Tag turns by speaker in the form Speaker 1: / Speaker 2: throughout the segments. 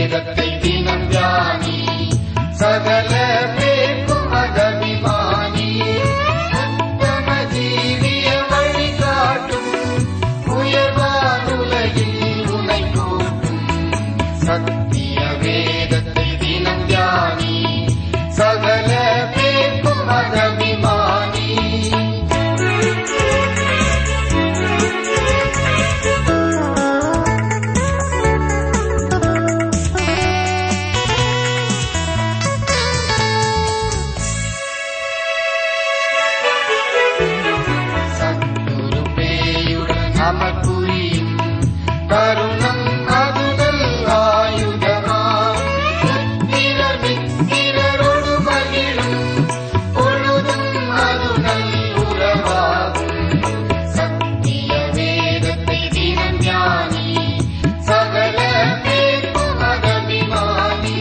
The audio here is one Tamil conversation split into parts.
Speaker 1: வேதத்தை தினம் தியானி சகல பேர்க்கும் மதபிமானி உத்தம ஜீவிய வழிகாட்டும் உயர்வானுலகில் உனை கூட்டும் சத்திய வேதத்தை தினம் தியானி சகல பேர்க்கும் மதபிமானி சத்துரு பேயுடன் நமக்குரியும் கருணம் அதுதல் ஆயுதமாம் புத்திரர் மித்திரரோடு மகிழும் பொழுதும் அதுதல் உறவாகும் சத்திய வேதத்தை தினம் ஞானி சகல பேர்க்கும் அகபிமானி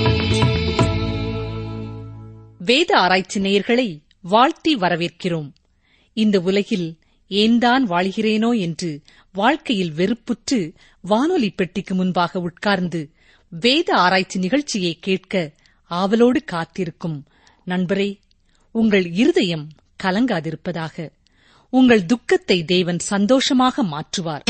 Speaker 2: வேத ஆராய்ச்சி நேயர்களை வாழ்த்தி வரவேற்கிறோம் இந்த உலகில் ஏன்தான் வாழ்கிறேனோ என்று வாழ்க்கையில் வெறுப்புற்று வானொலி பெட்டிக்கு முன்பாக உட்கார்ந்து வேத ஆராய்ச்சி நிகழ்ச்சியை கேட்க ஆவலோடு காத்திருக்கும் நண்பரே உங்கள் இருதயம் கலங்காதிருப்பதாக உங்கள் துக்கத்தை தேவன் சந்தோஷமாக மாற்றுவார்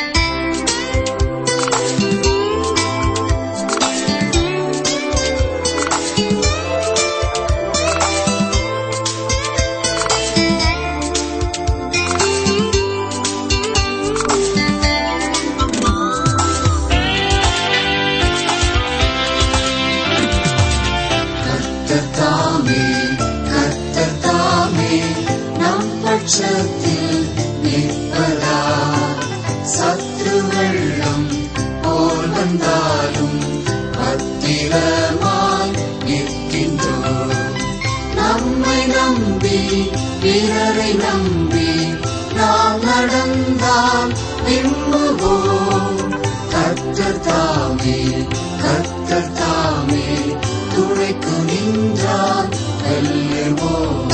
Speaker 1: கர்த்தத்தாமே கர்த்தத்தாமே நம் பட்சத்தில் நிற்பதா சத்ரு வெள்ளம் போல் வந்தாலும் பத்திரமாய் நிற்கின்றோம் நம்மை நம்பி பிறரை நம்பி நாம் நடந்தால் விரும்புவோம் கர்த்தர் தாமே கர்த்தர் தாமே துணைக்கு நின்றால் வெல்லுவோம்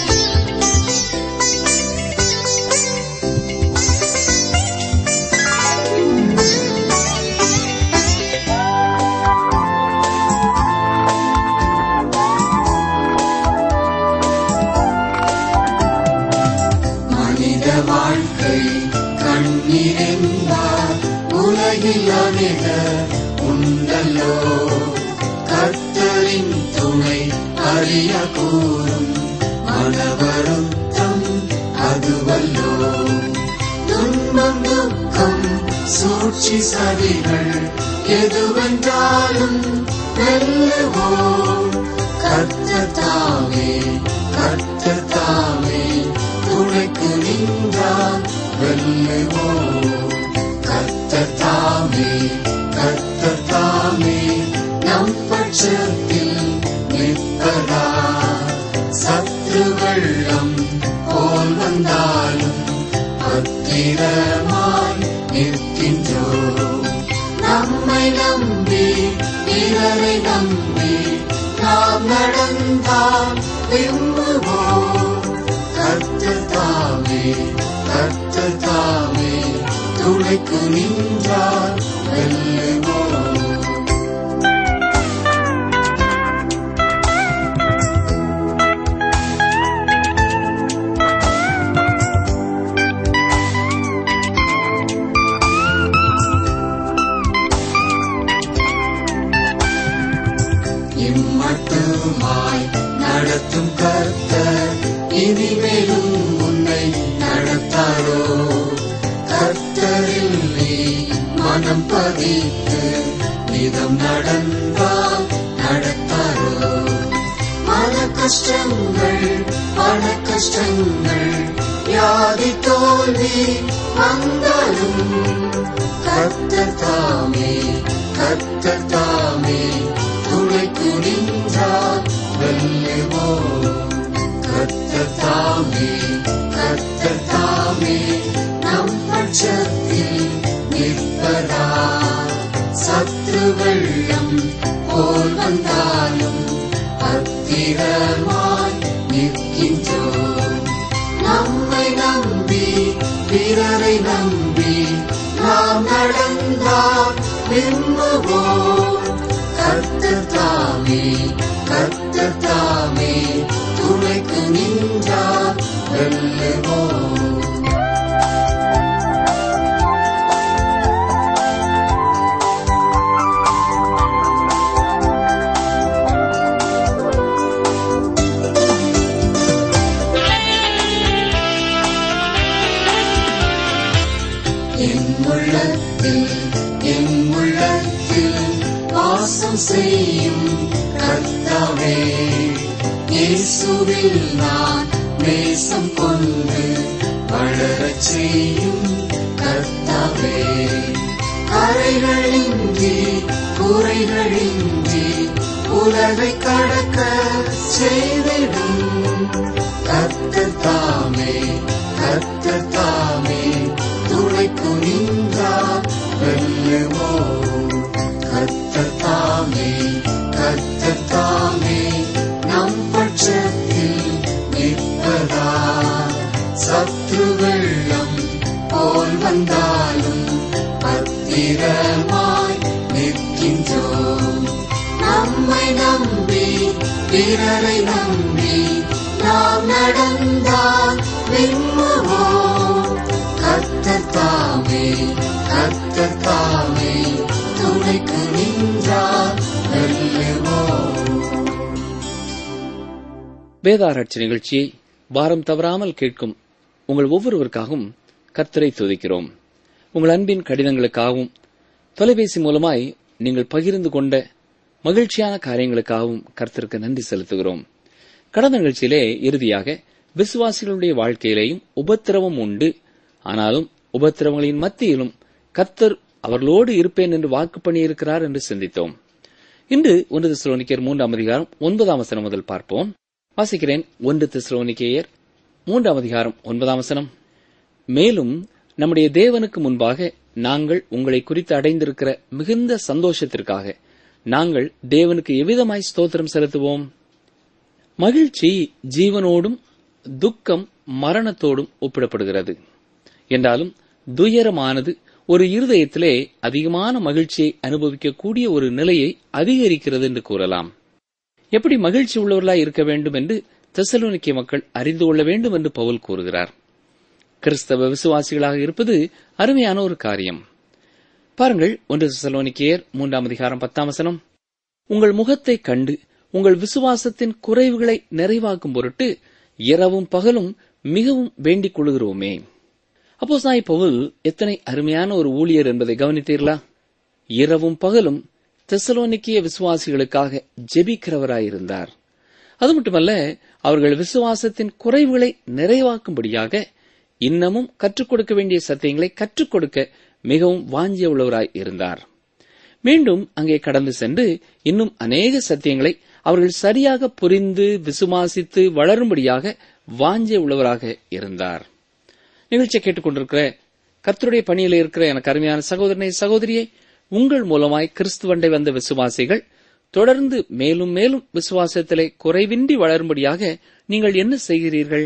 Speaker 1: மனித வாழ்க்கை கண்ணீர் என்பார் உலகில் அநேக உண்டல்லோ கர்த்தரின் துணை அறிய கூறும் மனவருத்தம் அதுவல்லோ துன்பம் துக்கம் சூழ்ச்சி சதிகள் எதுவென்றாலும் வெல்லுவோம் கர்த்தத்தாமே கர்த்தத்தாமே துணைக்கு நின்றால் வெல்லுவோம் கர்த்தத்தாமே கர்த்தத்தாமே நம் பட்சத்தில் நிற்பதா சத்ரு வெள்ளம் போல் வந்தாலும் பத்திரமாய் நிற்கின்றோம் நம்மை நம்பி பிறரை நம்பி நாம் நடந்தால் விரும்புவோம் கர்த்தத்தாமே கர்த்தத்தாமே துணைக்கு நின்றால் வெல்லுவோம் இம்மட்டுமாய் நடத்தும் கர்த்தர் இனிமேலும் உன்னை நடத்தாரோ கர்த்தரில் நீ மனம் பதித்து நிதம் நடந்தால் நடத்தாரோ மன கஷ்டங்கள் பண கஷ்டங்கள் வியாதி தோல்வி வந்தாலும் கர்த்தர் தாமே கர்த்தர் தாமே துணைக்கு நின்றால் வெல்லுவோம் கர்த்தர் தாமே கர்த்தர் தாமே நம் பட்சத்தில் நிற்பதா சத்ரு வெள்ளம் போல் வந்தாலும் பத்திரமாய் நிற்கின்றோம் நம்மை நம்பி பிறரை நம்பி நாம் நடந்தால் விரும்புவோம் தாமே கர்த்தர் தாமே துணைக்கு நின்றார் வெல்லுவோம் என் உள்ளத்தில் என் உள்ளத்தில் வாசம் செய்யும் கர்த்தாவே இயேசுவில் நான் நேசம் கொண்டு வளரச் செய்யும் கர்த்தாவே கரைகளின்றி குறைகளின்றி உலகை கடக்க செய்திடும் கர்த்தர் தாமே கர்த்தர் தாமே துணைக்கு நின்றார் வெல்லுவோம் கர்த்தர் தாமே கர்த்தர் தாமே நம் பட்சத்தில் நிற்பதா சத்ரு வெள்ளம் போல் வந்தாலும் பத்திரமாய் நிற்கின்றோம் நம்மை நம்பி பிறரை நம்பி நாம் நடந்தால் விண்ணுவோம் கர்த்தர் தாமே கர்த்தர் தாமே துணைக்கு நின்றார் வெல்லுவோம்
Speaker 3: வேதாராய்ச்சி நிகழ்ச்சியை வாரம் தவறாமல் கேட்கும் உங்கள் ஒவ்வொருவருக்காகவும் கர்த்தரை துதிக்கிறோம் உங்கள் அன்பின் கடிதங்களுக்காகவும் தொலைபேசி மூலமாய் நீங்கள் பகிர்ந்து கொண்ட மகிழ்ச்சியான காரியங்களுக்காகவும் கர்த்தருக்கு நன்றி செலுத்துகிறோம் கடந்த நிகழ்ச்சியிலே இறுதியாக விசுவாசிகளுடைய வாழ்க்கையிலேயும் உபத்திரவம் உண்டு ஆனாலும் உபத்திரவங்களின் மத்தியிலும் கர்த்தர் அவர்களோடு இருப்பேன் என்று வாக்கு பண்ணியிருக்கிறார் என்று சிந்தித்தோம் இன்று ஒன்று திசுலோனிக்கர் மூன்றாம் அதிகாரம் ஒன்பதாம் வசனம் முதல் பார்ப்போம் வாசிக்கிறேன் ஒன்று திசுலோனிக்கேயர் மூன்றாம் அதிகாரம் ஒன்பதாம் வசனம் மேலும் நம்முடைய தேவனுக்கு முன்பாக நாங்கள் உங்களை குறித்து அடைந்திருக்கிற மிகுந்த சந்தோஷத்திற்காக நாங்கள் தேவனுக்கு எவ்விதமாய் ஸ்தோத்திரம் செலுத்துவோம் மகிழ்ச்சி ஜீவனோடும் துக்கம் மரணத்தோடும் ஒப்பிடப்படுகிறது என்றாலும் துயரமானது ஒரு இருதயத்திலே அதிகமான மகிழ்ச்சியை அனுபவிக்கக்கூடிய ஒரு நிலையை அதிகரிக்கிறது என்று கூறலாம் எப்படி மகிழ்ச்சி உள்ளவர்களாய் இருக்க வேண்டும் என்று தெசலோனிக்கிய மக்கள் அறிந்து கொள்ள வேண்டும் என்று பவுல் கூறுகிறார் கிறிஸ்தவ விசுவாசிகளாக இருப்பது அருமையான ஒரு காரியம் பாருங்கள் ஒன்று தெசலோனிக்கேயர் மூன்றாம் அதிகாரம் பத்தாம் வசனம் உங்கள் முகத்தை கண்டு உங்கள் விசுவாசத்தின் குறைவுகளை நிறைவாக்கும் பொருட்டு இரவும் பகலும் மிகவும் வேண்டிக் கொள்கிறோமே அப்போ சாய் பவுல் எத்தனை அருமையான ஒரு ஊழியர் என்பதை கவனித்தீர்களா இரவும் பகலும் தெசலோனிக்கிய விசுவாசிகளுக்காக ஜெபிக்கிறவராயிருந்தார் அது மட்டுமல்ல அவர்கள் விசுவாசத்தின் குறைவுகளை நிறைவாக்கும்படியாக இன்னமும் கற்றுக் கொடுக்க வேண்டிய சத்தியங்களை கற்றுக் கொடுக்க மிகவும் வாஞ்சிய உள்ளவராய் இருந்தார் மீண்டும் அங்கே கடந்து சென்று இன்னும் அநேக சத்தியங்களை அவர்கள் சரியாக புரிந்து விசுவாசித்து வளரும்படியாக வாஞ்சிய உள்ளவராக இருந்தார் நிகழ்ச்சியை கேட்டுக்கொண்டிருக்கிற கர்த்தருடைய பணியில் இருக்கிற எனக்கு அருமையான சகோதரனை சகோதரியை உங்கள் மூலமாய் கிறிஸ்துவண்டை வந்த விசுவாசிகள் தொடர்ந்து மேலும் மேலும் விசுவாசத்திலே குறைவின்றி வளரும்படியாக நீங்கள் என்ன செய்கிறீர்கள்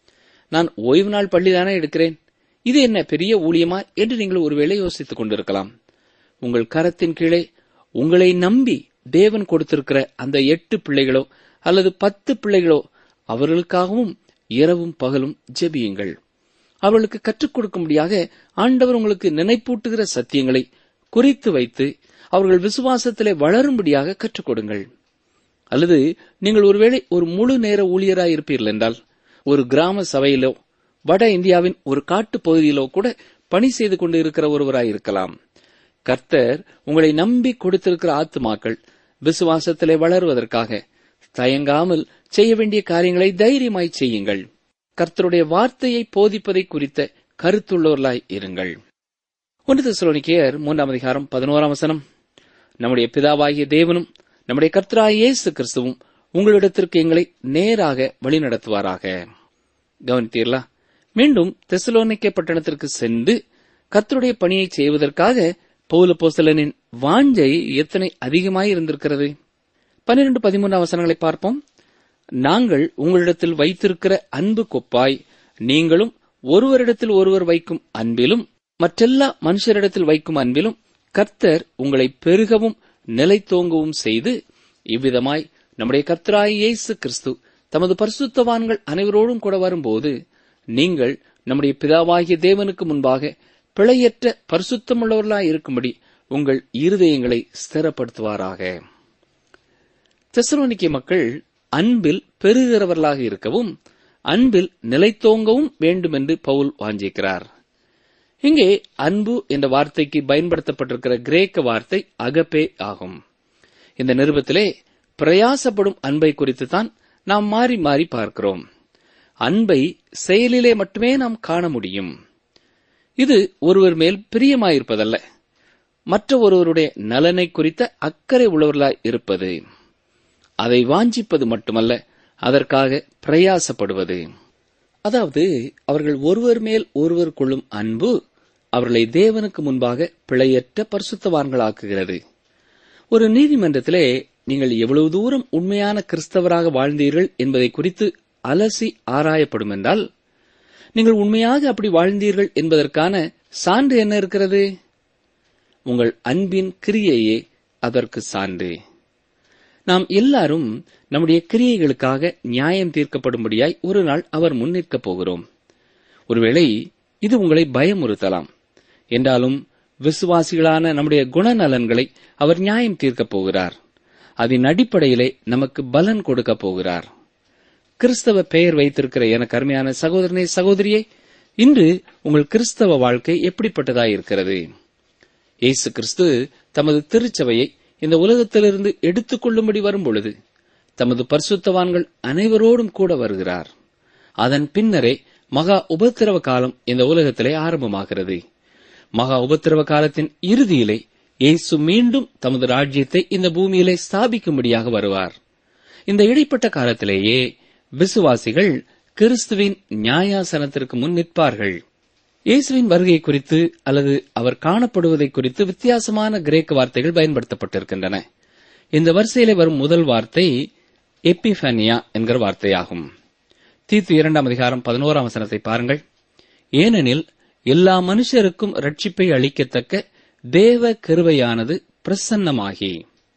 Speaker 3: நான் ஓய்வு நாள் பள்ளிதானே எடுக்கிறேன் இது என்ன பெரிய ஊழியமா என்று நீங்கள் ஒருவேளை யோசித்துக் கொண்டிருக்கலாம் உங்கள் கரத்தின் கீழே உங்களை நம்பி தேவன் கொடுத்திருக்கிற அந்த எட்டு பிள்ளைகளோ அல்லது பத்து பிள்ளைகளோ அவர்களுக்காகவும் இரவும் பகலும் ஜெபியுங்கள் அவர்களுக்கு கற்றுக் கொடுக்கும்படியாக ஆண்டவர் உங்களுக்கு நினைப்பூட்டுகிற சத்தியங்களை குறித்து வைத்து அவர்கள் விசுவாசத்திலே வளரும்படியாக கற்றுக் கொடுங்கள் அல்லது நீங்கள் ஒருவேளை ஒரு முழு நேர ஊழியராய் இருப்பீர்கள் என்றால் ஒரு கிராம சபையிலோ வட இந்தியாவின் ஒரு காட்டுப் பகுதியிலோ கூட பணி செய்து கொண்டு இருக்கிற ஒருவராய் இருக்கலாம் கர்த்தர் உங்களை நம்பி கொடுத்திருக்கிற ஆத்துமாக்கள் விசுவாசத்திலே வளருவதற்காக தயங்காமல் செய்ய வேண்டிய காரியங்களை தைரியமாய் செய்யுங்கள் கர்த்தருடைய வார்த்தையை போதிப்பதை குறித்த கருத்துள்ளவர்களாய் இருங்கள் ஒன்று தெசலோனிக்கேயர் மூன்றாம் அதிகாரம் பதினோராம் வசனம் நம்முடைய பிதாவாகிய தேவனும் நம்முடைய கர்த்தராகிய இயேசு கிறிஸ்துவும் உங்களிடத்திற்கு எங்களை நேராக வழிநடத்துவாராக கவனித்தீர்களா மீண்டும் தெசலோனிக்க பட்டணத்திற்கு சென்று கர்த்தருடைய பணியை செய்வதற்காக பௌல போசலனின் வாஞ்சை எத்தனை அதிகமாய் இருந்திருக்கிறது பன்னிரண்டு பதிமூன்றாம் வசனங்களை பார்ப்போம் நாங்கள் உங்களிடத்தில் வைத்திருக்கிற அன்பு கொப்பாய் நீங்களும் ஒருவரிடத்தில் ஒருவர் வைக்கும் அன்பிலும் மற்றெல்லா மனுஷரிடத்தில் வைக்கும் அன்பிலும் கர்த்தர் உங்களை பெருகவும் நிலைத்தோங்கவும் செய்து இவ்விதமாய் நம்முடைய கர்த்தராய் இயேசு கிறிஸ்து தமது பரிசுத்தவான்கள் அனைவரோடும் கூட வரும்போது நீங்கள் நம்முடைய பிதாவாகிய தேவனுக்கு முன்பாக பிழையற்ற பரிசுத்தமுள்ளவர்களாய் இருக்கும்படி உங்கள் இருதயங்களை ஸ்திரப்படுத்துவாராக தெசலோனிக்கே மக்கள் அன்பில் பெருகிறவர்களாக இருக்கவும் அன்பில் நிலைத்தோங்கவும் வேண்டும் என்று பவுல் வாஞ்சிக்கிறார் இங்கே அன்பு என்ற வார்த்தைக்கு பயன்படுத்தப்பட்டிருக்கிற கிரேக்க வார்த்தை அகப்பே ஆகும் இந்த நிருபத்திலே பிரயாசப்படும் அன்பை குறித்து தான் நாம் மாறி மாறி பார்க்கிறோம் அன்பை செயலிலே மட்டுமே நாம் காண முடியும் இது ஒருவர் மேல் பிரியமாயிருப்பதல்ல மற்ற ஒருவருடைய நலனை குறித்த அக்கறை உள்ளவர்களாய் இருப்பது அதை வாஞ்சிப்பது மட்டுமல்ல அதற்காக பிரயாசப்படுவது அதாவது அவர்கள் ஒருவர் மேல் ஒருவர் கொள்ளும் அன்பு அவர்களை தேவனுக்கு முன்பாக பிழையற்ற பரிசுத்தவான்களாக்குகிறது ஒரு நீதிமன்றத்திலே நீங்கள் எவ்வளவு தூரம் உண்மையான கிறிஸ்தவராக வாழ்ந்தீர்கள் என்பதை குறித்து அலசி ஆராயப்படும் என்றால் நீங்கள் உண்மையாக அப்படி வாழ்ந்தீர்கள் என்பதற்கான சான்று என்ன இருக்கிறது உங்கள் அன்பின் கிரியையே அதற்கு சான்று நாம் எல்லாரும் நம்முடைய கிரியைகளுக்காக நியாயம் தீர்க்கப்படும்படியாய் ஒரு நாள் அவர் முன் நிற்கப் போகிறோம் ஒருவேளை இது உங்களை பயமுறுத்தலாம் என்றாலும் விசுவாசிகளான நம்முடைய குணநலன்களை அவர் நியாயம் தீர்க்கப் போகிறார் அதன் அடிப்படையிலே நமக்கு பலன் கொடுக்கப் போகிறார் கிறிஸ்தவ பெயர் வைத்திருக்கிற எனக்கு அருமையான சகோதரனே சகோதரியே இன்று உங்கள் கிறிஸ்தவ வாழ்க்கை எப்படிப்பட்டதாய் இருக்கிறது இயேசு கிறிஸ்து தமது திருச்சபையை இந்த உலகத்திலிருந்து எடுத்துக் கொள்ளும்படி வரும் பொழுது தமது பரிசுத்தவான்கள் அனைவரோடும் கூட வருகிறார் அதன் பின்னரே மகா உபத்திரவ காலம் இந்த உலகத்திலே ஆரம்பமாகிறது மகா உபத்திரவ காலத்தின் இறுதியிலே இயேசு மீண்டும் தமது ராஜ்யத்தை இந்த பூமியிலே ஸ்தாபிக்கும்படியாக வருவார் இந்த இடைப்பட்ட காலத்திலேயே விசுவாசிகள் கிறிஸ்துவின் நியாயாசனத்திற்கு முன் நிற்பார்கள் இயேசுவின் வருகை குறித்து அல்லது அவர் காணப்படுவதை குறித்து வித்தியாசமான கிரேக்க வார்த்தைகள் பயன்படுத்தப்பட்டிருக்கின்றன இந்த வரிசையிலே வரும் முதல் வார்த்தை எப்பிஃபனியா என்கிற வார்த்தையாகும் தீத்து இரண்டாம் அதிகாரம் பதினோராம் வசனத்தை பாருங்கள் ஏனெனில் எல்லா மனுஷருக்கும் ரட்சிப்பை அளிக்கத்தக்க தேவ கிருபையானது பிரசன்னமாகி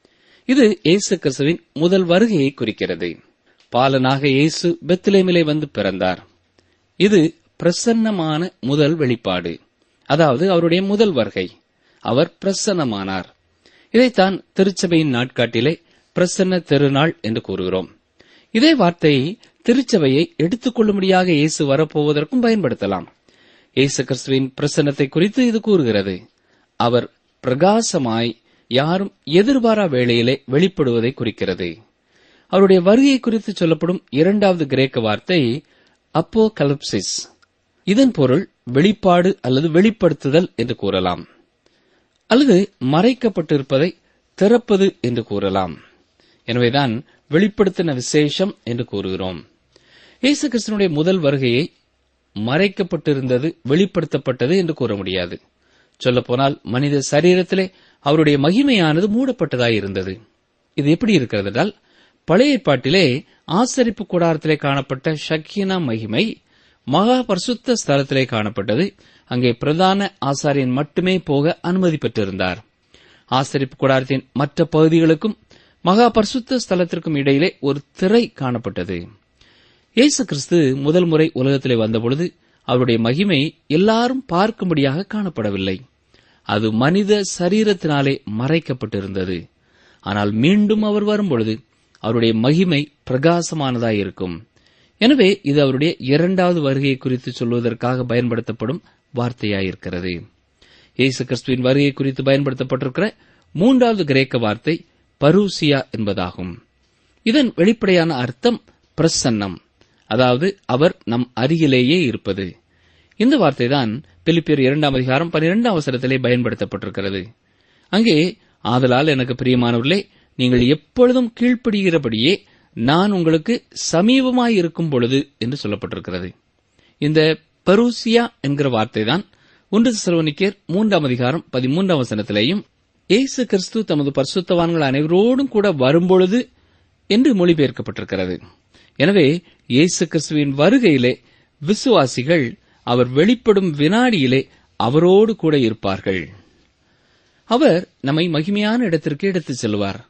Speaker 3: இது இயேசு கிறிஸ்துவின் முதல் வருகையை குறிக்கிறது பாலனாக இயேசு பெத்லேமிலே வந்து பிறந்தார் இது பிரசன்னமான முதல் வெளிப்பாடு அதாவது அவருடைய முதல் வருகை அவர் பிரசன்னமானார் இதைத்தான் திருச்சபையின் நாட்காட்டிலே பிரசன்ன திருநாள் என்று கூறுகிறோம் இதே வார்த்தையை திருச்சபையை எடுத்துக்கொள்ளும்படியாக இயேசு வரப்போவதற்கும் பயன்படுத்தலாம் இயேசு கிறிஸ்துவின் பிரசன்னத்தை குறித்து இது கூறுகிறது அவர் பிரகாசமாய் யாரும் எதிர்பாரா வேளையிலே வெளிப்படுவதை குறிக்கிறது அவருடைய வருகை குறித்து சொல்லப்படும் இரண்டாவது கிரேக்க வார்த்தை அப்போ கலப்சிஸ் இதன் பொருள் வெளிப்பாடு அல்லது வெளிப்படுத்துதல் என்று கூறலாம் அல்லது மறைக்கப்பட்டிருப்பதை திறப்பது என்று கூறலாம் எனவேதான் வெளிப்படுத்தின விசேஷம் என்று கூறுகிறோம் இயேசு கிறிஸ்தனுடைய முதல் வருகையை மறைக்கப்பட்டிருந்தது வெளிப்படுத்தப்பட்டது என்று கூற முடியாது சொல்லப்போனால் மனித சரீரத்திலே அவருடைய மகிமையானது மூடப்பட்டதாய் இருந்தது இது எப்படி இருக்கிறது என்றால் பழைய ஏற்பாட்டிலே ஆசரிப்பு கூடாரத்திலே காணப்பட்ட ஷக்கியனா மகிமை மகா பரிசுத்த ஸ்தலத்திலே காணப்பட்டது அங்கே பிரதான ஆசாரியன் மட்டுமே போக அனுமதி பெற்றிருந்தார் ஆசரிப்பு கூடாரத்தின் மற்ற பகுதிகளுக்கும் மகா பரிசுத்த ஸ்தலத்திற்கும் இடையிலே ஒரு திரை காணப்பட்டது இயேசு கிறிஸ்து முதல் முறை உலகத்திலே வந்தபொழுது அவருடைய மகிமை எல்லாரும் பார்க்கும்படியாக காணப்படவில்லை அது மனித சரீரத்தினாலே மறைக்கப்பட்டிருந்தது ஆனால் மீண்டும் அவர் வரும்பொழுது அவருடைய மகிமை பிரகாசமானதாயிருக்கும் எனவே இது அவருடைய இரண்டாவது வருகை குறித்து சொல்வதற்காக பயன்படுத்தப்படும் வார்த்தையாயிருக்கிறது இயேசு கிறிஸ்துவின் வருகை குறித்து பயன்படுத்தப்பட்டிருக்கிற மூன்றாவது கிரேக்க வார்த்தை பரூசியா என்பதாகும் இதன் வெளிப்படையான அர்த்தம் பிரசன்னம் அதாவது அவர் நம் அருகிலேயே இருப்பது இந்த வார்த்தைதான் பிலிப்பியர் இரண்டாம் அதிகாரம் பனிரெண்டாம் அவசரத்திலே பயன்படுத்தப்பட்டிருக்கிறது அங்கே ஆதலால் எனக்கு பிரியமானவர்களே நீங்கள் எப்பொழுதும் கீழ்ப்படுகிறபடியே நான் உங்களுக்கு சமீபமாயிருக்கும் பொழுது என்று சொல்லப்பட்டிருக்கிறது இந்த பரூசியா என்கிற வார்த்தைதான் ஒன்று சிறுவனிக்கேர் மூன்றாம் அதிகாரம் பதிமூன்றாம் வசனத்திலேயும் இயேசு கிறிஸ்து தமது பரிசுத்தவான்கள் அனைவரோடும் கூட வரும்பொழுது என்று மொழிபெயர்க்கப்பட்டிருக்கிறது எனவே இயேசு கிறிஸ்துவின் வருகையிலே விசுவாசிகள் அவர் வெளிப்படும் வினாடியிலே அவரோடு கூட இருப்பார்கள் அவர் நம்மை மகிமையான இடத்திற்கு எடுத்துச் செல்வார்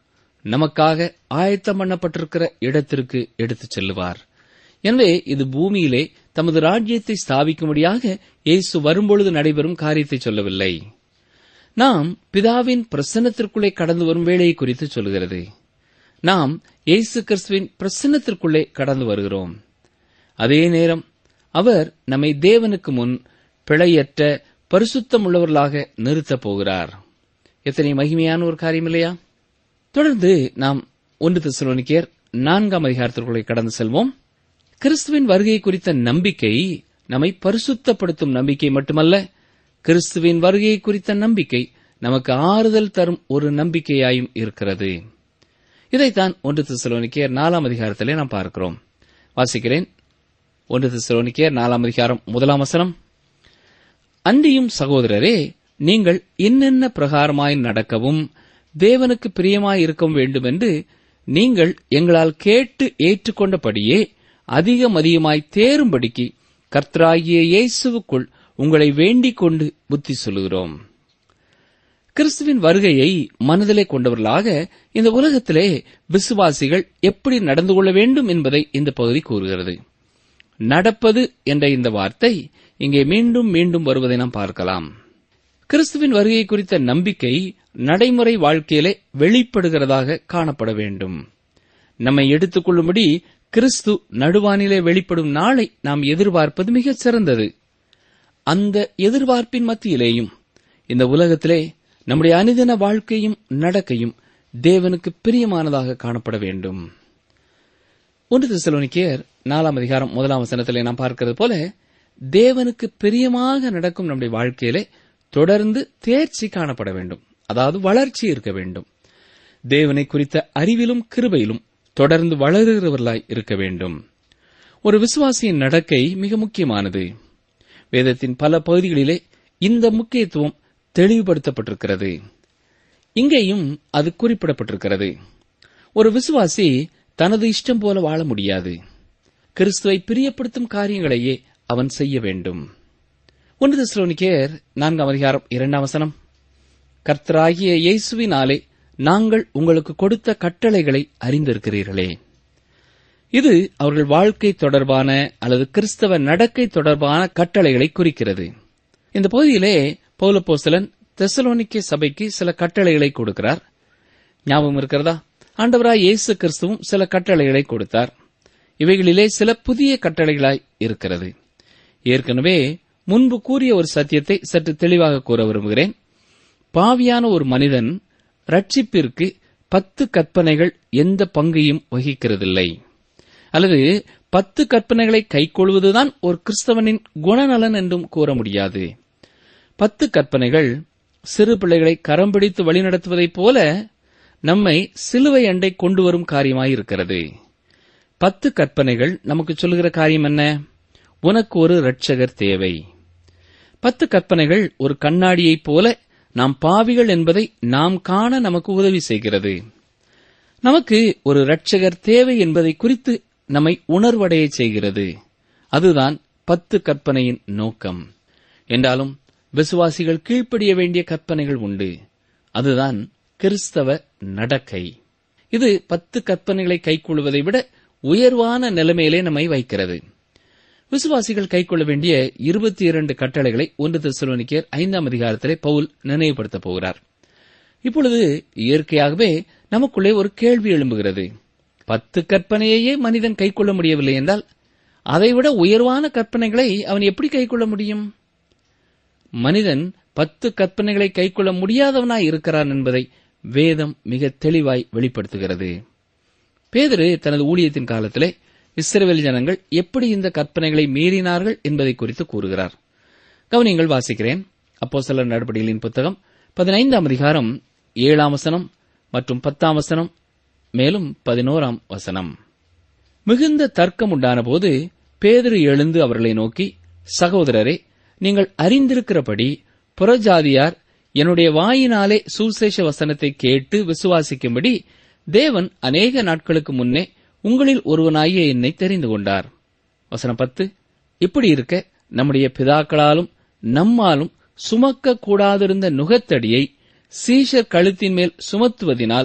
Speaker 3: நமக்காக ஆயத்தம் பண்ணப்பட்டிருக்கிற இடத்திற்கு எடுத்துச் செல்லுவார் எனவே இது பூமியிலே தமது ராஜ்யத்தை ஸ்தாபிக்கும்படியாக இயேசு வரும்பொழுது நடைபெறும் காரியத்தை சொல்லவில்லை நாம் பிதாவின் பிரசன்னத்திற்குள்ளே கடந்து வரும் வேலையை குறித்து சொல்கிறது நாம் இயேசு கிறிஸ்துவின் பிரசன்னத்திற்குள்ளே கடந்து வருகிறோம் அதே நேரம் அவர் நம்மை தேவனுக்கு முன் பிழையற்ற பரிசுத்தம் உள்ளவர்களாக நிறுத்தப் போகிறார் எத்தனை மகிமையான ஒரு காரியம் இல்லையா தொடர்ந்து நாம் ஒன்று தெசலோனிக்கேயர் நான்காம் அதிகாரத்திற்குள்ளே கடந்து செல்வோம் கிறிஸ்துவின் வருகை குறித்த நம்பிக்கை நம்மை பரிசுத்தப்படுத்தும் நம்பிக்கை மட்டுமல்ல கிறிஸ்துவின் வருகை குறித்த நம்பிக்கை நமக்கு ஆறுதல் தரும் ஒரு நம்பிக்கையாயும் இருக்கிறது இதைத்தான் ஒன்று தெசலோனிக்கேயர் நாலாம் அதிகாரத்திலே நாம் பார்க்கிறோம் வாசிக்கிறேன் ஒன்று தெசலோனிக்கேயர் நாலாம் அதிகாரம் முதலாம் வசனம் அன்றியும் சகோதரரே நீங்கள் என்னென்ன பிரகாரமாய் நடக்கவும் தேவனுக்கு பிரியமாய் இருக்கவும் வேண்டுமென்று நீங்கள் எங்களால் கேட்டு ஏற்றுக்கொண்டபடியே அதிகம் அதிகமாய் தேரும்படிக்கு கர்த்தராகிய இயேசுவுக்குள் உங்களை வேண்டிக் கொண்டு புத்தி சொல்லுகிறோம் கிறிஸ்துவின் வருகையை மனதிலே கொண்டவர்களாக இந்த உலகத்திலே விசுவாசிகள் எப்படி நடந்து கொள்ள வேண்டும் என்பதை இந்த பகுதி கூறுகிறது நடப்பது என்ற இந்த வார்த்தை இங்கே மீண்டும் மீண்டும் வருவதை நாம் பார்க்கலாம் கிறிஸ்துவின் வருகை குறித்த நம்பிக்கை நடைமுறை வாழ்க்கையிலே வெளிப்படுகிறதாக காணப்பட வேண்டும் நம்மை எடுத்துக்கொள்ளும்படி கிறிஸ்து நடுவானிலே வெளிப்படும் நாளை நாம் எதிர்பார்ப்பது மிகச் சிறந்தது அந்த எதிர்பார்ப்பின் மத்தியிலேயும் இந்த உலகத்திலே நம்முடைய அனுதின வாழ்க்கையும் நடக்கையும் தேவனுக்கு பிரியமானதாக காணப்பட வேண்டும் ஒன்று தெசலோனிக்கேயர் நாலாம் அதிகாரம் முதலாம் வசனத்திலே நாம் பார்க்கிறது போல தேவனுக்கு பிரியமாக நடக்கும் நம்முடைய வாழ்க்கையிலே தொடர்ந்து தேர்ச்சி காணப்பட வேண்டும் அதாவது வளர்ச்சி இருக்க வேண்டும் தேவனை குறித்த அறிவிலும் கிருபையிலும் தொடர்ந்து வளருகிறவர்களாய் இருக்க வேண்டும் ஒரு விசுவாசியின் நடக்கை மிக முக்கியமானது வேதத்தின் பல பகுதிகளிலே இந்த முக்கியத்துவம் தெளிவுபடுத்தப்பட்டிருக்கிறது இங்கேயும் அது குறிப்பிடப்பட்டிருக்கிறது ஒரு விசுவாசி தனது இஷ்டம் போல வாழ முடியாது கிறிஸ்துவை பிரியப்படுத்தும் காரியங்களையே அவன் செய்ய வேண்டும் ஒன்று தெசலோனிக்கேயர் நான்காம் அதிகாரம் இரண்டாம் வசனம் கர்த்தராகிய இயேசுவினாலே நாங்கள் உங்களுக்கு கொடுத்த கட்டளைகளை அறிந்திருக்கிறீர்களே இது அவர்கள் வாழ்க்கை தொடர்பான அல்லது கிறிஸ்தவ நடக்கை தொடர்பான கட்டளைகளை குறிக்கிறது இந்த பகுதியிலே பௌலப்போஸ்தலன் தெசலோனிக்கே சபைக்கு சில கட்டளைகளை கொடுக்கிறார் ஞாபகம் இருக்கிறதா ஆண்டவராய் இயேசு கிறிஸ்துவும் சில கட்டளைகளை கொடுத்தார் இவைகளிலே சில புதிய கட்டளைகளாய் இருக்கிறது ஏற்கனவே முன்பு கூறிய ஒரு சத்தியத்தை சற்று தெளிவாக கூற விரும்புகிறேன் பாவியான ஒரு மனிதன் ரட்சிப்பிற்கு பத்து கற்பனைகள் எந்த பங்கையும் வகிக்கிறதில்லை அல்லது பத்து கற்பனைகளை கைக்கொள்வதுதான் ஒரு கிறிஸ்தவனின் குணநலன் என்றும் கூற முடியாது பத்து கற்பனைகள் சிறு பிள்ளைகளை கரம் பிடித்து வழிநடத்துவதைப் போல நம்மை சிலுவை அண்டை கொண்டு வரும் காரியமாயிருக்கிறது பத்து கற்பனைகள் நமக்கு சொல்லுகிற காரியம் என்ன உனக்கு ஒரு இரட்சகர் தேவை பத்து கற்பனைகள் ஒரு கண்ணாடியைப் போல நாம் பாவிகள் என்பதை நாம் காண நமக்கு உதவி செய்கிறது நமக்கு ஒரு இரட்சகர் தேவை என்பதை குறித்து நம்மை உணர்வடைய செய்கிறது அதுதான் பத்து கற்பனையின் நோக்கம் என்றாலும் விசுவாசிகள் கீழ்ப்படிய வேண்டிய கற்பனைகள் உண்டு அதுதான் கிறிஸ்தவ நடக்கை இது பத்து கற்பனைகளை கைக்கொள்வதை விட உயர்வான நிலைமையிலே நம்மை வைக்கிறது விசுவாசிகள் கைக்கொள்ள வேண்டிய இருபத்தி இரண்டு கட்டளைகளை ஒன்று தெசலோனிக்கேர் ஐந்தாம் அதிகாரத்திலே பவுல் நினைவுபடுத்தப் போகிறார் இப்பொழுது இயற்கையாகவே நமக்குள்ளே ஒரு கேள்வி எழும்புகிறது பத்து கற்பனையையே மனிதன் கைக்கொள்ள முடியவில்லை என்றால் அதைவிட உயர்வான கற்பனைகளை அவன் எப்படி கைக்கொள்ள முடியும் மனிதன் பத்து கற்பனைகளை கைக்கொள்ள முடியாதவனாய் இருக்கிறான் என்பதை வேதம் மிக தெளிவாய் வெளிப்படுத்துகிறது பேதரு தனது ஊழியத்தின் காலத்திலே இஸ்ரவேல் ஜனங்கள் எப்படி இந்த கற்பனைகளை மீறினார்கள் என்பதை குறித்து கூறுகிறார் கவனியங்கள் வாசிக்கிறேன் அப்போ சில நடவடிக்கைகளின் புத்தகம் பதினைந்தாம் அதிகாரம் ஏழாம் வசனம் மற்றும் பத்தாம் வசனம் மேலும் பதினோராம் வசனம் மிகுந்த தர்க்கம் உண்டான போது பேதுரு எழுந்து அவர்களை நோக்கி சகோதரரே நீங்கள் அறிந்திருக்கிறபடி புறஜாதியார் என்னுடைய வாயினாலே சுசேஷ வசனத்தை கேட்டு விசுவாசிக்கும்படி தேவன் அநேக நாட்களுக்கு முன்னே உங்களில் ஒருவனாகிய என்னை தெரிந்து கொண்டார் வசனம் பத்து இப்படி இருக்க நம்முடைய பிதாக்களாலும் நம்மாலும் சுமக்க கூடாதிருந்த நுகத்தடியை சீஷர் கழுத்தின் மேல் சுமத்துவதினால்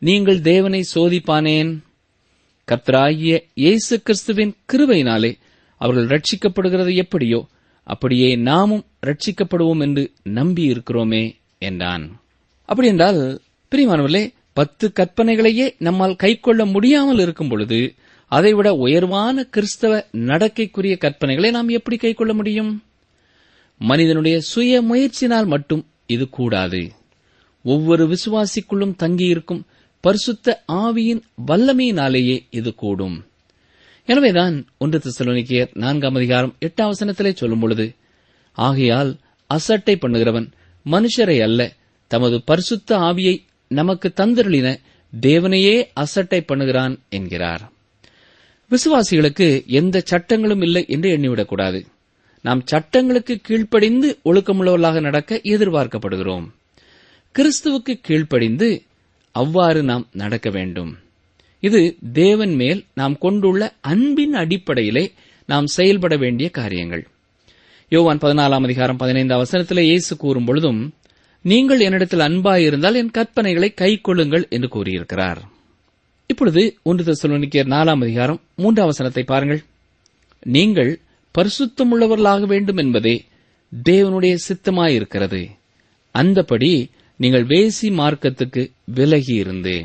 Speaker 3: நீங்கள் தேவனை சோதிப்பானேன் கர்த்தராகிய இயேசு கிறிஸ்துவின் கிருபையினாலே அவர்கள் ரட்சிக்கப்படுகிறது எப்படியோ அப்படியே நாமும் ரட்சிக்கப்படுவோம் என்று நம்பி இருக்கிறோமே என்றான் அப்படி என்றால் பிரியமானவர்களே பத்து கற்பனைகளையே நம்மால் கைக்கொள்ள முடியாமல் இருக்கும் பொழுது அதைவிட உயர்வான கிறிஸ்தவ நடக்கைக்குரிய கற்பனைகளை நாம் எப்படி கைக்கொள்ள முடியும் மனிதனுடைய சுய முயற்சினால் மட்டும் இது கூடாது ஒவ்வொரு விசுவாசிக்குள்ளும் தங்கியிருக்கும் பரிசுத்த ஆவியின் வல்லமையினாலேயே இது கூடும் எனவேதான் ஒன்று தெசலோனிக்கேயர் நான்காம் அதிகாரம் எட்டாம் வசனத்திலே சொல்லும் பொழுது ஆகையால் அசட்டை பண்ணுகிறவன் மனுஷரை அல்ல தமது பரிசுத்த ஆவியை நமக்கு தந்திரளின தேவனையே அசட்டை பண்ணுகிறான் என்கிறார் விசுவாசிகளுக்கு எந்த சட்டங்களும் இல்லை என்று எண்ணிவிடக்கூடாது நாம் சட்டங்களுக்கு கீழ்ப்படிந்து ஒழுக்கமுள்ளவர்களாக நடக்க எதிர்பார்க்கப்படுகிறோம் கிறிஸ்துவுக்கு கீழ்ப்படிந்து அவ்வாறு நாம் நடக்க வேண்டும் இது தேவன் மேல் நாம் கொண்டுள்ள அன்பின் அடிப்படையிலே நாம் செயல்பட வேண்டிய காரியங்கள் யோவான் பதினாலாம் அதிகாரம் பதினைந்து அவசரத்திலே இயேசு கூறும் பொழுதும் நீங்கள் என்னிடத்தில் அன்பாயிருந்தால் என் கற்பனைகளை கைக்கொள்ளுங்கள் என்று கூறியிருக்கிறார் இப்பொழுது ஒன்று தெசலோனிக்கேயர் நாலாம் அதிகாரம் மூன்றாம் வசனத்தை பாருங்கள் நீங்கள் பரிசுத்தமுள்ளவர்களாக வேண்டும் என்பதே தேவனுடைய சித்தமாயிருக்கிறது அந்தபடி நீங்கள் வேசி மார்க்கத்துக்கு விலகி இருந்து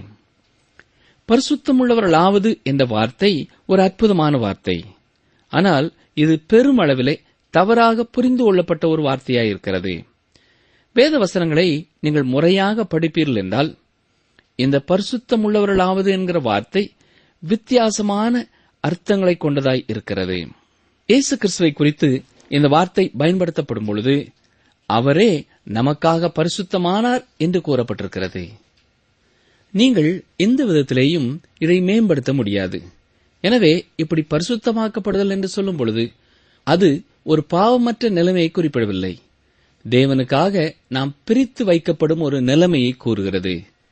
Speaker 3: பரிசுத்தமுள்ளவர்களாவது என்ற வார்த்தை ஒரு அற்புதமான வார்த்தை ஆனால் இது பெருமளவிலே தவறாக புரிந்து கொள்ளப்பட்ட ஒரு வார்த்தையாயிருக்கிறது வேத வசனங்களை நீங்கள் முறையாக படிப்பீர்கள் என்றால் இந்த பரிசுத்தமுள்ளவர்களாவது என்கிற வார்த்தை வித்தியாசமான அர்த்தங்களை கொண்டதாய் இருக்கிறது இயேசு கிறிஸ்துவை குறித்து இந்த வார்த்தை பயன்படுத்தப்படும் பொழுது அவரே நமக்காக பரிசுத்தமானார் என்று கூறப்பட்டிருக்கிறது நீங்கள் எந்த விதத்திலேயும் இதை மேம்படுத்த முடியாது எனவே இப்படி பரிசுத்தமாக்கப்படுதல் என்று சொல்லும் பொழுது அது ஒரு பாவமற்ற நிலைமையை குறிப்பிடவில்லை தேவனுக்காக நாம் பிரித்து வைக்கப்படும் ஒரு நிலைமையை கூறுகிறது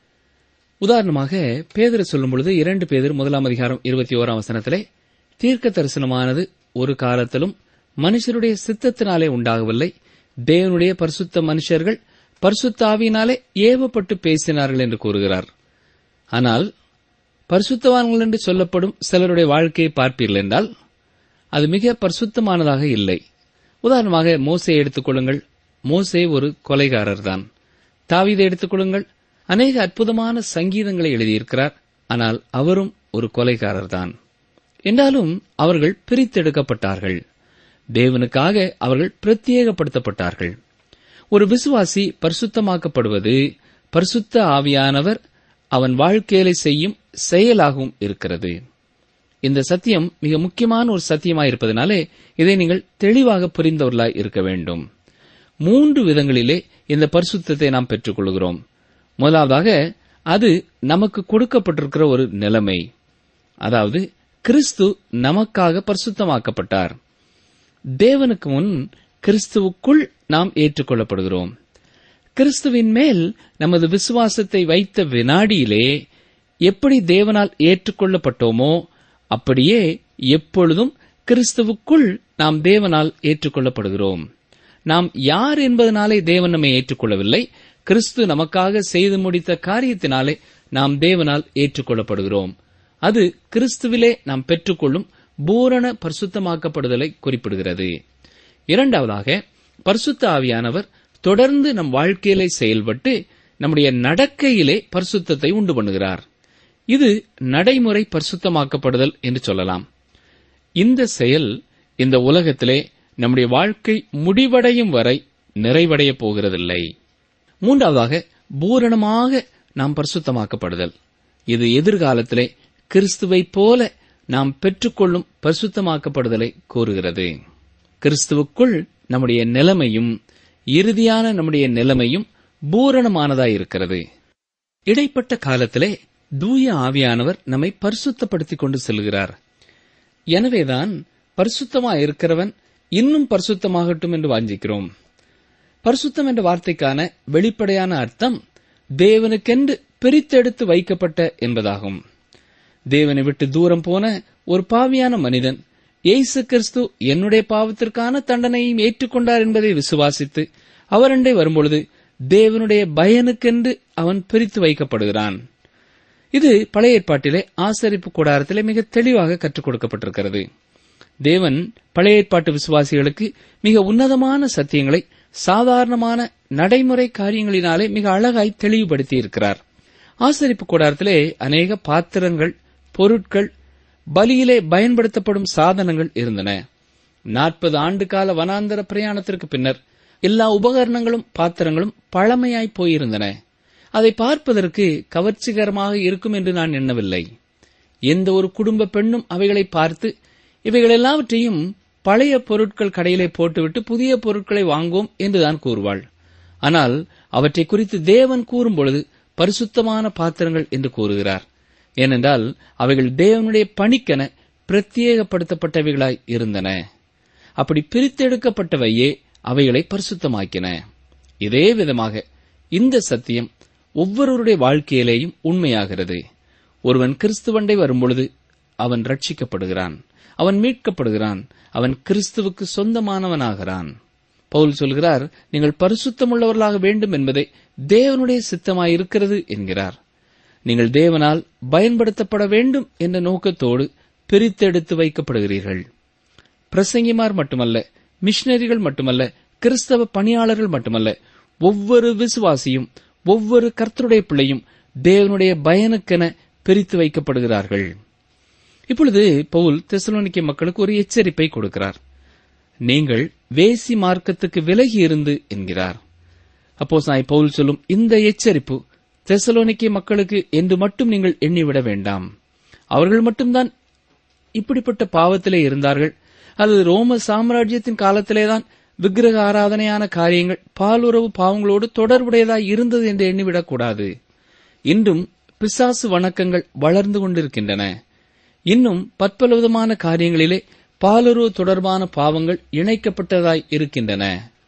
Speaker 3: உதாரணமாக பேதர் சொல்லும் பொழுது இரண்டு பேதர் முதலாம் அதிகாரம் இருபத்தி ஓராம் வசனத்திலே தீர்க்க தரிசனமானது ஒரு காலத்திலும் மனுஷருடைய சித்தத்தினாலே உண்டாகவில்லை தேவனுடைய பரிசுத்த மனுஷர்கள் பரிசுத்த ஆவியினாலே ஏவப்பட்டு பேசினார்கள் என்று கூறுகிறார் ஆனால் பரிசுத்தவான்கள் என்று சொல்லப்படும் சிலருடைய வாழ்க்கையை பார்ப்பீர்கள் என்றால் அது மிக பரிசுத்தமானதாக இல்லை உதாரணமாக மோசையை எடுத்துக்கொள்ளுங்கள் மோசே ஒரு கொலைகாரர் தான் தாவீதை எடுத்துக்கொள்ளுங்கள் அநேக அற்புதமான சங்கீதங்களை எழுதியிருக்கிறார் ஆனால் அவரும் ஒரு கொலைகாரர் தான் என்றாலும் அவர்கள் பிரித்தெடுக்கப்பட்டார்கள் தேவனுக்காக அவர்கள் பிரத்யேகப்படுத்தப்பட்டார்கள் ஒரு விசுவாசி பரிசுத்தமாக்கப்படுவது பரிசுத்த ஆவியானவர் அவன் வாழ்க்கையில செய்யும் செயலாகவும் இருக்கிறது இந்த சத்தியம் மிக முக்கியமான ஒரு சத்தியமாயிருப்பதனாலே இதை நீங்கள் தெளிவாக புரிந்தவர்களாய் இருக்க வேண்டும் மூன்று விதங்களிலே இந்த பரிசுத்தத்தை நாம் பெற்றுக்கொள்கிறோம் முதலாவதாக அது நமக்கு கொடுக்கப்பட்டிருக்கிற ஒரு நிலைமை அதாவது கிறிஸ்து நமக்காக பரிசுத்தமாக்கப்பட்டார் தேவனுக்கு முன் கிறிஸ்துவுக்குள் நாம் ஏற்றுக்கொள்ளப்படுகிறோம் கிறிஸ்துவின் மேல் நமது விசுவாசத்தை வைத்த வினாடியிலே எப்படி தேவனால் ஏற்றுக்கொள்ளப்பட்டோமோ அப்படியே எப்பொழுதும் கிறிஸ்துவுக்குள் நாம் தேவனால் ஏற்றுக்கொள்ளப்படுகிறோம் நாம் யார் என்பதனாலே தேவன் நம்மை ஏற்றுக்கொள்ளவில்லை கிறிஸ்து நமக்காக செய்து முடித்த காரியத்தினாலே நாம் தேவனால் ஏற்றுக்கொள்ளப்படுகிறோம் அது கிறிஸ்துவிலே நாம் பெற்றுக்கொள்ளும் பூரண பரிசுத்தமாக்கப்படுதலை குறிப்பிடுகிறது இரண்டாவதாக பரிசுத்த ஆவியானவர் தொடர்ந்து நம் வாழ்க்கையிலே செயல்பட்டு நம்முடைய நடக்கையிலே பரிசுத்தத்தை உண்டு பண்ணுகிறார் இது நடைமுறை பரிசுத்தமாக்கப்படுதல் என்று சொல்லலாம் இந்த செயல் இந்த உலகத்திலே நம்முடைய வாழ்க்கை முடிவடையும் வரை நிறைவடைய போகிறதில்லை மூன்றாவதாக பூரணமாக நாம் பரிசுத்தமாக்கப்படுதல் இது எதிர்காலத்திலே கிறிஸ்துவைப் போல நாம் பெற்றுக்கொள்ளும் பரிசுத்தமாக்கப்படுதலை கூறுகிறது கிறிஸ்துவுக்குள் நம்முடைய நிலைமையும் இறுதியான நம்முடைய நிலைமையும் பூரணமானதாயிருக்கிறது இடைப்பட்ட காலத்திலே தூய ஆவியானவர் நம்மை பரிசுத்தப்படுத்திக் கொண்டு செல்கிறார் எனவேதான் பரிசுத்தமா இருக்கிறவன் இன்னும் பரிசுத்தமாகட்டும் என்று வாஞ்சிக்கிறோம் பரிசுத்தம் என்ற வார்த்தைக்கான வெளிப்படையான அர்த்தம் தேவனுக்கென்று பிரித்தெடுத்து வைக்கப்பட்ட என்பதாகும் தேவனை விட்டு தூரம் போன ஒரு பாவியான மனிதன் இயேசு கிறிஸ்து என்னுடைய பாவத்திற்கான தண்டனையும் ஏற்றுக்கொண்டார் என்பதை விசுவாசித்து அவரண்டை வரும்பொழுது தேவனுடைய பயனுக்கென்று அவன் பிரித்து வைக்கப்படுகிறான் இது பழைய ஏற்பாட்டிலே ஆசரிப்பு கூடாரத்திலே மிக தெளிவாக கற்றுக் கொடுக்கப்பட்டிருக்கிறது தேவன் பழைய ஏற்பாட்டு விசுவாசிகளுக்கு மிக உன்னதமான சத்தியங்களை சாதாரணமான நடைமுறை காரியங்களினாலே மிக அழகாய் தெளிவுபடுத்தி இருக்கிறார் ஆசரிப்பு கூடாரத்திலே அநேக பாத்திரங்கள் பொருட்கள் பலியிலே பயன்படுத்தப்படும் சாதனங்கள் இருந்தன நாற்பது ஆண்டு கால வனாந்தர பிரயாணத்திற்கு பின்னர் எல்லா உபகரணங்களும் பாத்திரங்களும் பழமையாய் போயிருந்தன அதை பார்ப்பதற்கு கவர்ச்சிகரமாக இருக்கும் என்று நான் எண்ணவில்லை எந்த ஒரு குடும்ப பெண்ணும் அவைகளை பார்த்து இவைகள் எல்லாவற்றையும் பழைய பொருட்கள் கடையிலே போட்டுவிட்டு புதிய பொருட்களை வாங்குவோம் என்றுதான் கூறுவாள் ஆனால் அவற்றை குறித்து தேவன் கூறும்பொழுது பரிசுத்தமான பாத்திரங்கள் என்று கூறுகிறார் ஏனென்றால் அவைகள் தேவனுடைய பணிக்கென பிரத்யேகப்படுத்தப்பட்டவைகளாய் இருந்தன அப்படி பிரித்தெடுக்கப்பட்டவையே அவைகளை பரிசுத்தமாக்கின இதே விதமாக இந்த சத்தியம் ஒவ்வொருவருடைய வாழ்க்கையிலேயும் உண்மையாகிறது ஒருவன் கிறிஸ்துவண்டை வரும்பொழுது அவன் ரட்சிக்கப்படுகிறான் அவன் மீட்கப்படுகிறான் அவன் கிறிஸ்துவுக்கு சொந்தமானவனாகிறான் பவுல் சொல்கிறார் நீங்கள் பரிசுத்தமுள்ளவர்களாக வேண்டும் என்பதே தேவனுடைய சித்தமாயிருக்கிறது என்கிறார் நீங்கள் தேவனால் பயன்படுத்தப்பட வேண்டும் என்ற நோக்கத்தோடு பிரித்தெடுத்து வைக்கப்படுகிறீர்கள் பிரசங்கிமார் மட்டுமல்ல மிஷினரிகள் மட்டுமல்ல கிறிஸ்தவ பணியாளர்கள் மட்டுமல்ல ஒவ்வொரு விசுவாசியும் ஒவ்வொரு கர்த்தருடைய பிள்ளையும் தேவனுடைய பயனுக்கென பிரித்து வைக்கப்படுகிறார்கள் இப்பொழுது பவுல் தெசலோனிக்க மக்களுக்கு ஒரு எச்சரிப்பை கொடுக்கிறார் நீங்கள் வேசி மார்க்கத்துக்கு விலகி இருந்து என்கிறார் அப்போ சாய் பவுல் சொல்லும் இந்த எச்சரிப்பு தெசலோனிக்கே மக்களுக்கு என்று மட்டும் நீங்கள் எண்ணிவிட வேண்டாம் அவர்கள் மட்டும்தான் இப்படிப்பட்ட பாவத்திலே இருந்தார்கள் அல்லது ரோம சாம்ராஜ்யத்தின் காலத்திலேதான் விக்கிரக ஆராதனையான காரியங்கள் பாலுறவு பாவங்களோடு தொடர்புடையதாய் இருந்தது என்று எண்ணிவிடக்கூடாது இன்றும் பிசாசு வணக்கங்கள் வளர்ந்து கொண்டிருக்கின்றன இன்னும் பற்பல விதமான காரியங்களிலே பாலுறவு தொடர்பான பாவங்கள் இணைக்கப்பட்டதாய் இருக்கின்றன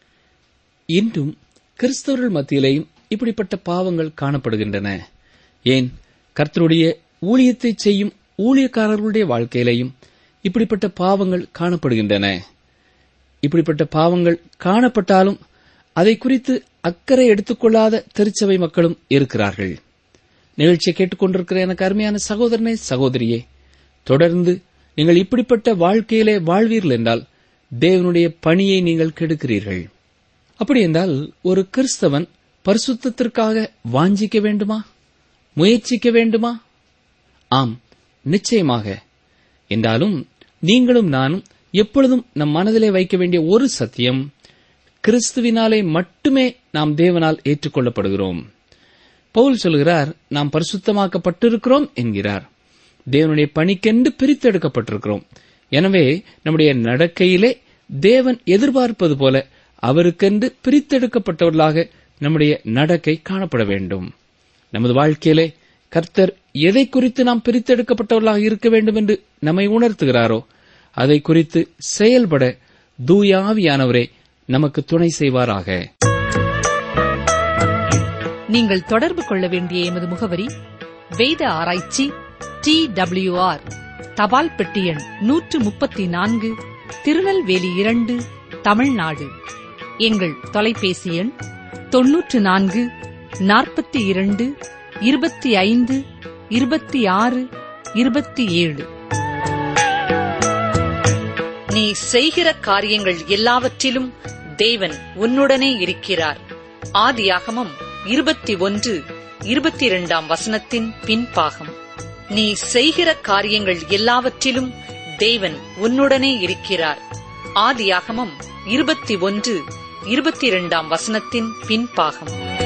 Speaker 3: இன்றும் கிறிஸ்தவர்கள் மத்தியிலேயும் இப்படிப்பட்ட பாவங்கள் காணப்படுகின்றன ஏன் கர்த்தருடைய ஊழியத்தை செய்யும் ஊழியக்காரர்களுடைய வாழ்க்கையிலேயும் இப்படிப்பட்ட பாவங்கள் காணப்படுகின்றன இப்படிப்பட்ட பாவங்கள் காணப்பட்டாலும் அதை குறித்து அக்கறை எடுத்துக்கொள்ளாத திருச்சபை மக்களும் இருக்கிறார்கள் நிகழ்ச்சியை கேட்டுக்கொண்டிருக்கிற எனக்கு அருமையான சகோதரனே சகோதரியே தொடர்ந்து நீங்கள் இப்படிப்பட்ட வாழ்க்கையிலே வாழ்வீர்கள் என்றால் தேவனுடைய பணியை நீங்கள் கெடுக்கிறீர்கள் அப்படி என்றால் ஒரு கிறிஸ்தவன் பரிசுத்தத்திற்காக வாஞ்சிக்க வேண்டுமா முயற்சிக்க வேண்டுமா ஆம் நிச்சயமாக என்றாலும் நீங்களும் நானும் எப்பொழுதும் நம் மனதிலே வைக்க வேண்டிய ஒரு சத்தியம் கிறிஸ்துவினாலே மட்டுமே நாம் தேவனால் ஏற்றுக்கொள்ளப்படுகிறோம் பவுல் சொல்கிறார் நாம் பரிசுத்தமாக்கப்பட்டிருக்கிறோம் என்கிறார் தேவனுடைய பணிக்கென்று பிரித்தெடுக்கப்பட்டிருக்கிறோம் எனவே நம்முடைய நடக்கையிலே தேவன் எதிர்பார்ப்பது போல அவருக்கென்று பிரித்தெடுக்கப்பட்டவர்களாக நம்முடைய நடக்கை காணப்பட வேண்டும் நமது வாழ்க்கையிலே கர்த்தர் எதை குறித்து நாம் பிரித்தெடுக்கப்பட்டவர்களாக இருக்க வேண்டும் என்று நம்மை உணர்த்துகிறாரோ அதை குறித்து செயல்பட தூயாவியானவரே நமக்கு துணை செய்வாராக
Speaker 2: நீங்கள் தொடர்பு கொள்ள வேண்டிய எமது முகவரி வேத ஆராய்ச்சி டி ஆர் தபால் பெட்டி எண் நூற்று முப்பத்தி நான்கு திருநெல்வேலி இரண்டு தமிழ்நாடு எங்கள் தொலைபேசி எண் தொன்னூற்று நான்கு நாற்பத்தி இரண்டு இருபத்தி ஐந்து இருபத்தி ஆறு இருபத்தி ஏழு நீ செய்கிற காரியங்கள் எல்லாவற்றிலும் தேவன் உன்னுடனே இருக்கிறார் ஆதியாகமம் இருபத்தி ஒன்று இருபத்தி இரண்டாம் வசனத்தின் பின்பாகம் நீ செய்கிற காரியங்கள் எல்லாவற்றிலும் தேவன் உன்னுடனே இருக்கிறார் ஆதியாகமம் இருபத்தி ஒன்று இருபத்தி இரண்டாம் வசனத்தின் பின்பாகம்